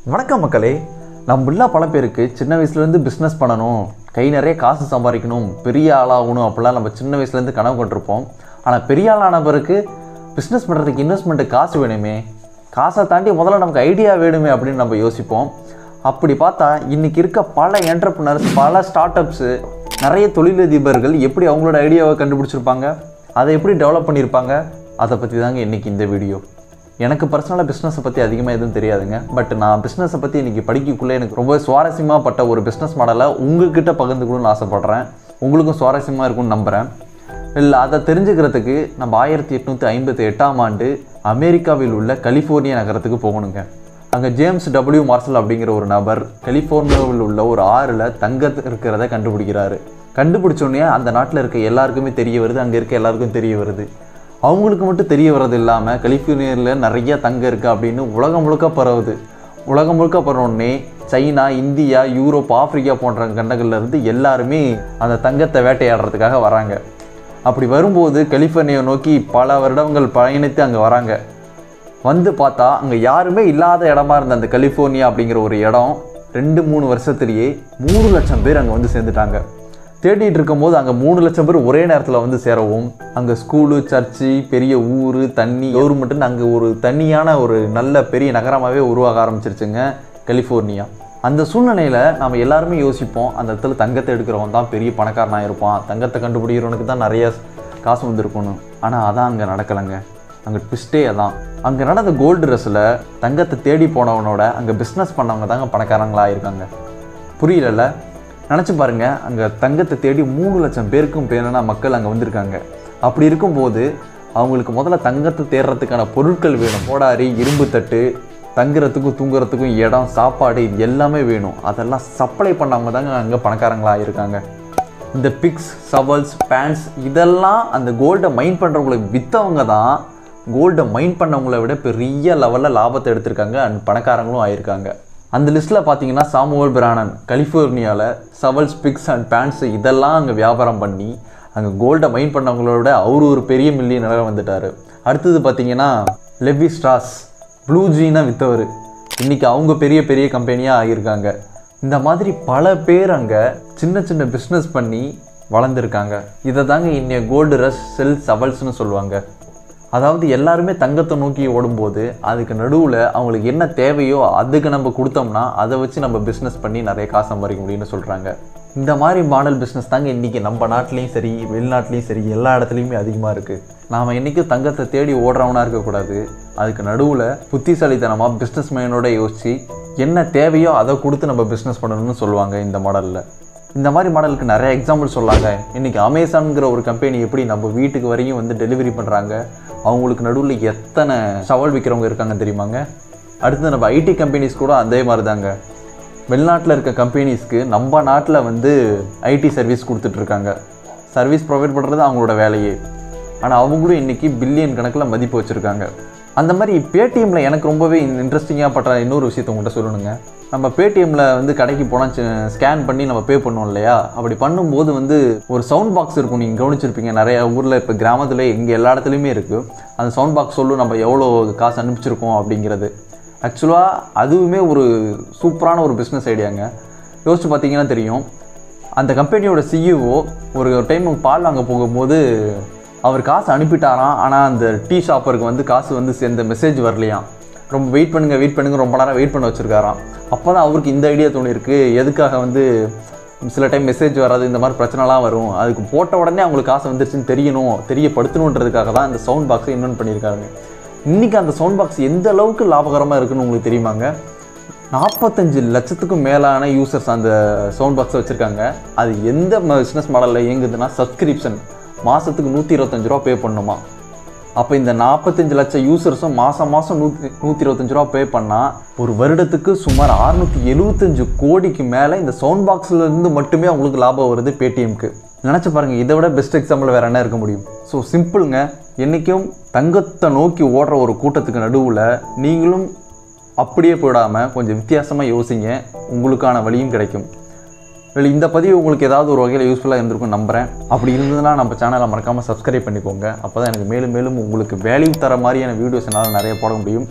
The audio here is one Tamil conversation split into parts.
வணக்கம் மக்களே நம்மள பல பேருக்கு சின்ன வயசுலேருந்து பிஸ்னஸ் பண்ணணும் கை நிறைய காசு சம்பாதிக்கணும் பெரிய ஆளாகணும் அப்படிலாம் நம்ம சின்ன வயசுலேருந்து கனவு கொண்டிருப்போம் ஆனால் பெரிய ஆளான பிறகு பிஸ்னஸ் பண்ணுறதுக்கு இன்வெஸ்ட்மெண்ட்டு காசு வேணுமே காசை தாண்டி முதல்ல நமக்கு ஐடியா வேணுமே அப்படின்னு நம்ம யோசிப்போம் அப்படி பார்த்தா இன்றைக்கி இருக்க பல என்டர்பிரினர்ஸ் பல ஸ்டார்ட் அப்ஸு நிறைய தொழிலதிபர்கள் எப்படி அவங்களோட ஐடியாவை கண்டுபிடிச்சிருப்பாங்க அதை எப்படி டெவலப் பண்ணியிருப்பாங்க அதை பற்றி தாங்க இன்றைக்கி இந்த வீடியோ எனக்கு பர்சனலாக பிஸ்னஸை பற்றி அதிகமாக எதுவும் தெரியாதுங்க பட் நான் பிஸ்னஸை பற்றி இன்றைக்கி படிக்கக்குள்ளே எனக்கு ரொம்ப சுவாரஸ்யமாக பட்ட ஒரு பிஸ்னஸ் மாடலை உங்ககிட்ட பகிர்ந்துக்கணும்னு ஆசைப்பட்றேன் உங்களுக்கும் சுவாரஸ்யமாக இருக்கும்னு நம்புகிறேன் இல்லை அதை தெரிஞ்சுக்கிறதுக்கு நம்ம ஆயிரத்தி எட்நூற்றி ஐம்பத்தி எட்டாம் ஆண்டு அமெரிக்காவில் உள்ள கலிஃபோர்னியா நகரத்துக்கு போகணுங்க அங்கே ஜேம்ஸ் டபிள்யூ மார்சல் அப்படிங்கிற ஒரு நபர் கலிஃபோர்னியாவில் உள்ள ஒரு ஆறில் தங்க இருக்கிறத கண்டுபிடிக்கிறாரு கண்டுபிடிச்சோடனே அந்த நாட்டில் இருக்க எல்லாருக்குமே தெரிய வருது அங்கே இருக்க எல்லாருக்கும் தெரிய வருது அவங்களுக்கு மட்டும் தெரிய வர்றது இல்லாமல் கலிஃபோர்னியாவில் நிறைய தங்கம் இருக்குது அப்படின்னு உலகம் முழுக்க பரவுது உலகம் முழுக்க பரவுனே சைனா இந்தியா யூரோப் ஆப்பிரிக்கா போன்ற கண்டங்கள்ல இருந்து எல்லாருமே அந்த தங்கத்தை வேட்டையாடுறதுக்காக வராங்க அப்படி வரும்போது கலிஃபோர்னியா நோக்கி பல வருடங்கள் பயணித்து அங்கே வராங்க வந்து பார்த்தா அங்கே யாருமே இல்லாத இடமா இருந்த அந்த கலிஃபோர்னியா அப்படிங்கிற ஒரு இடம் ரெண்டு மூணு வருஷத்துலேயே மூணு லட்சம் பேர் அங்கே வந்து சேர்ந்துட்டாங்க தேடிட்டு இருக்கும்போது அங்கே மூணு லட்சம் பேர் ஒரே நேரத்தில் வந்து சேரவும் அங்கே ஸ்கூலு சர்ச்சு பெரிய ஊர் தண்ணி கவர்மெண்ட்டுன்னு அங்கே ஒரு தனியான ஒரு நல்ல பெரிய நகரமாகவே உருவாக ஆரம்பிச்சிருச்சுங்க கலிஃபோர்னியா அந்த சூழ்நிலையில் நம்ம எல்லாருமே யோசிப்போம் அந்த இடத்துல தங்கத்தை எடுக்கிறவன் தான் பெரிய பணக்காரனாக இருப்பான் தங்கத்தை கண்டுபிடிக்கிறவனுக்கு தான் நிறைய காசு வந்திருக்கணும் ஆனால் அதான் அங்கே நடக்கலைங்க அங்கே ட்விஸ்டே அதான் அங்கே நடந்த கோல்டு ரஸில் தங்கத்தை தேடி போனவனோட அங்கே பிஸ்னஸ் பண்ணவங்க தாங்க பணக்காரங்களாக இருக்காங்க புரியலல்ல நினச்சி பாருங்க அங்கே தங்கத்தை தேடி மூணு லட்சம் பேருக்கும் பேரான மக்கள் அங்கே வந்திருக்காங்க அப்படி இருக்கும்போது அவங்களுக்கு முதல்ல தங்கத்தை தேடுறதுக்கான பொருட்கள் வேணும் கோடாரி இரும்பு தட்டு தங்குறதுக்கும் தூங்குறதுக்கும் இடம் சாப்பாடு இது எல்லாமே வேணும் அதெல்லாம் சப்ளை பண்ணவங்க தாங்க அங்கே பணக்காரங்களாக இருக்காங்க இந்த பிக்ஸ் சவல்ஸ் பேண்ட்ஸ் இதெல்லாம் அந்த கோல்டை மைன் பண்ணுறவங்களுக்கு விற்றவங்க தான் கோல்டை மைன் பண்ணவங்கள விட பெரிய லெவலில் லாபத்தை எடுத்திருக்காங்க அண்ட் பணக்காரங்களும் ஆயிருக்காங்க அந்த லிஸ்ட்டில் பார்த்தீங்கன்னா சாமுவல் பிரானன் கலிஃபோர்னியாவில் சவல்ஸ் பிக்ஸ் அண்ட் பேண்ட்ஸ் இதெல்லாம் அங்கே வியாபாரம் பண்ணி அங்கே கோல்டை மைன் பண்ணவங்களோட அவரு ஒரு பெரிய மில்லியனராக வந்துட்டார் அடுத்தது பார்த்தீங்கன்னா லெவி ஸ்ட்ராஸ் ப்ளூ ஜீனை விற்றவர் இன்றைக்கி அவங்க பெரிய பெரிய கம்பெனியாக ஆகியிருக்காங்க இந்த மாதிரி பல பேர் அங்கே சின்ன சின்ன பிஸ்னஸ் பண்ணி வளர்ந்துருக்காங்க இதை தாங்க இன்னைய கோல்டு ரஷ் செல் சவல்ஸ்னு சொல்லுவாங்க அதாவது எல்லாருமே தங்கத்தை நோக்கி ஓடும்போது அதுக்கு நடுவில் அவங்களுக்கு என்ன தேவையோ அதுக்கு நம்ம கொடுத்தோம்னா அதை வச்சு நம்ம பிஸ்னஸ் பண்ணி நிறைய காசு சம்பாதிக்க முடியும்னு சொல்கிறாங்க இந்த மாதிரி மாடல் பிஸ்னஸ் தாங்க இன்றைக்கி நம்ம நாட்டிலையும் சரி வெளிநாட்டிலையும் சரி எல்லா இடத்துலையுமே அதிகமாக இருக்குது நாம் என்றைக்கும் தங்கத்தை தேடி ஓடுறவனாக இருக்கக்கூடாது அதுக்கு நடுவில் புத்திசாலித்தனமாக பிஸ்னஸ் மேனோட யோசித்து என்ன தேவையோ அதை கொடுத்து நம்ம பிஸ்னஸ் பண்ணணும்னு சொல்லுவாங்க இந்த மாடலில் இந்த மாதிரி மாடலுக்கு நிறைய எக்ஸாம்பிள் சொல்லாங்க இன்றைக்கி அமேசான்ங்கிற ஒரு கம்பெனி எப்படி நம்ம வீட்டுக்கு வரையும் வந்து டெலிவரி பண்ணுறாங்க அவங்களுக்கு நடுவில் எத்தனை சவால் விற்கிறவங்க இருக்காங்க தெரியுமாங்க அடுத்து நம்ம ஐடி கம்பெனிஸ் கூட அதே மாதிரி தாங்க வெளிநாட்டில் இருக்க கம்பெனிஸ்க்கு நம்ம நாட்டில் வந்து ஐடி சர்வீஸ் கொடுத்துட்ருக்காங்க சர்வீஸ் ப்ரொவைட் பண்ணுறது அவங்களோட வேலையே ஆனால் அவங்களும் இன்றைக்கி பில்லியன் கணக்கில் மதிப்பு வச்சுருக்காங்க அந்த மாதிரி பேடிஎம்மில் எனக்கு ரொம்பவே இன்ட்ரெஸ்டிங்காக பட்ட இன்னொரு விஷயத்தை உங்கள்கிட்ட சொல்லணுங்க நம்ம பேடிஎம்மில் வந்து கடைக்கு போனால் ஸ்கேன் பண்ணி நம்ம பே பண்ணுவோம் இல்லையா அப்படி பண்ணும்போது வந்து ஒரு சவுண்ட் பாக்ஸ் இருக்கும் நீங்கள் கவனிச்சிருப்பீங்க நிறைய ஊரில் இப்போ கிராமத்தில் இங்கே எல்லா இடத்துலையுமே இருக்குது அந்த சவுண்ட் பாக்ஸ் சொல்லும் நம்ம எவ்வளோ காசு அனுப்பிச்சிருக்கோம் அப்படிங்கிறது ஆக்சுவலாக அதுவுமே ஒரு சூப்பரான ஒரு பிஸ்னஸ் ஐடியாங்க யோசிச்சு பார்த்தீங்கன்னா தெரியும் அந்த கம்பெனியோட சிஇஓ ஒரு டைம் பால் வாங்க போகும்போது அவர் காசு அனுப்பிட்டாராம் ஆனால் அந்த டீ ஷாப்பருக்கு வந்து காசு வந்து சேர்ந்த மெசேஜ் வரலையாம் ரொம்ப வெயிட் பண்ணுங்க வெயிட் பண்ணுங்க ரொம்ப நேரம் வெயிட் பண்ண வச்சுருக்காராம் அப்போ தான் அவருக்கு இந்த ஐடியா தோணிருக்கு எதுக்காக வந்து சில டைம் மெசேஜ் வராது இந்த மாதிரி பிரச்சனைலாம் வரும் அதுக்கு போட்ட உடனே அவங்களுக்கு காசு வந்துருச்சுன்னு தெரியணும் தெரியப்படுத்தணுன்றதுக்காக தான் இந்த சவுண்ட் பாக்ஸை இன்வென்ட் பண்ணியிருக்காங்க இன்றைக்கி அந்த சவுண்ட் பாக்ஸ் எந்த அளவுக்கு லாபகரமாக இருக்குன்னு உங்களுக்கு தெரியுமாங்க நாற்பத்தஞ்சு லட்சத்துக்கும் மேலான யூசர்ஸ் அந்த சவுண்ட் பாக்ஸை வச்சுருக்காங்க அது எந்த பிஸ்னஸ் மாடலில் இயங்குதுன்னா சப்ஸ்கிரிப்ஷன் மாதத்துக்கு நூற்றி இருபத்தஞ்சு ரூபா பே பண்ணணுமா அப்போ இந்த நாற்பத்தஞ்சு லட்சம் யூசர்ஸும் மாதம் மாதம் நூற்றி நூற்றி இருபத்தஞ்சு ரூபா பே பண்ணால் ஒரு வருடத்துக்கு சுமார் அறுநூற்றி எழுபத்தஞ்சு கோடிக்கு மேலே இந்த சவுண்ட் பாக்ஸ்லேருந்து மட்டுமே அவங்களுக்கு லாபம் வருது பேடிஎம்க்கு நினச்சி பாருங்கள் இதை விட பெஸ்ட் எக்ஸாம்பிள் வேறு என்ன இருக்க முடியும் ஸோ சிம்பிளுங்க என்றைக்கும் தங்கத்தை நோக்கி ஓடுற ஒரு கூட்டத்துக்கு நடுவில் நீங்களும் அப்படியே போயிடாமல் கொஞ்சம் வித்தியாசமாக யோசிங்க உங்களுக்கான வழியும் கிடைக்கும் இல்லை இந்த பதிவு உங்களுக்கு ஏதாவது ஒரு வகையில் யூஸ்ஃபுல்லாக இருந்திருக்கும் நம்புகிறேன் அப்படி இருந்ததுன்னா நம்ம சேனலை மறக்காமல் சப்ஸ்கிரைப் பண்ணிக்கோங்க அப்போ தான் எனக்கு மேலும் மேலும் உங்களுக்கு வேல்யூ தர மாதிரியான வீடியோஸ் என்னால் நிறைய போட முடியும்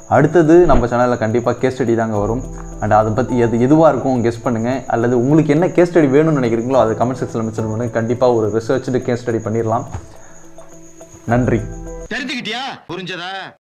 அடுத்தது நம்ம சேனலில் கண்டிப்பாக கேஸ் ஸ்டடி தாங்க வரும் அண்ட் அதை பற்றி எது எதுவாக இருக்கும் கெஸ் பண்ணுங்கள் அல்லது உங்களுக்கு என்ன கேஸ் ஸ்டடி வேணும்னு நினைக்கிறீங்களோ அதை கமெண்ட் செக்ஷனில் மென்ஷன் பண்ணுங்கள் கண்டிப்பாக ஒரு ரிசர்ச்சு கேஸ் ஸ்டடி பண்ணிடலாம் நன்றி தெரிஞ்சுக்கிட்டியா புரிஞ்சதா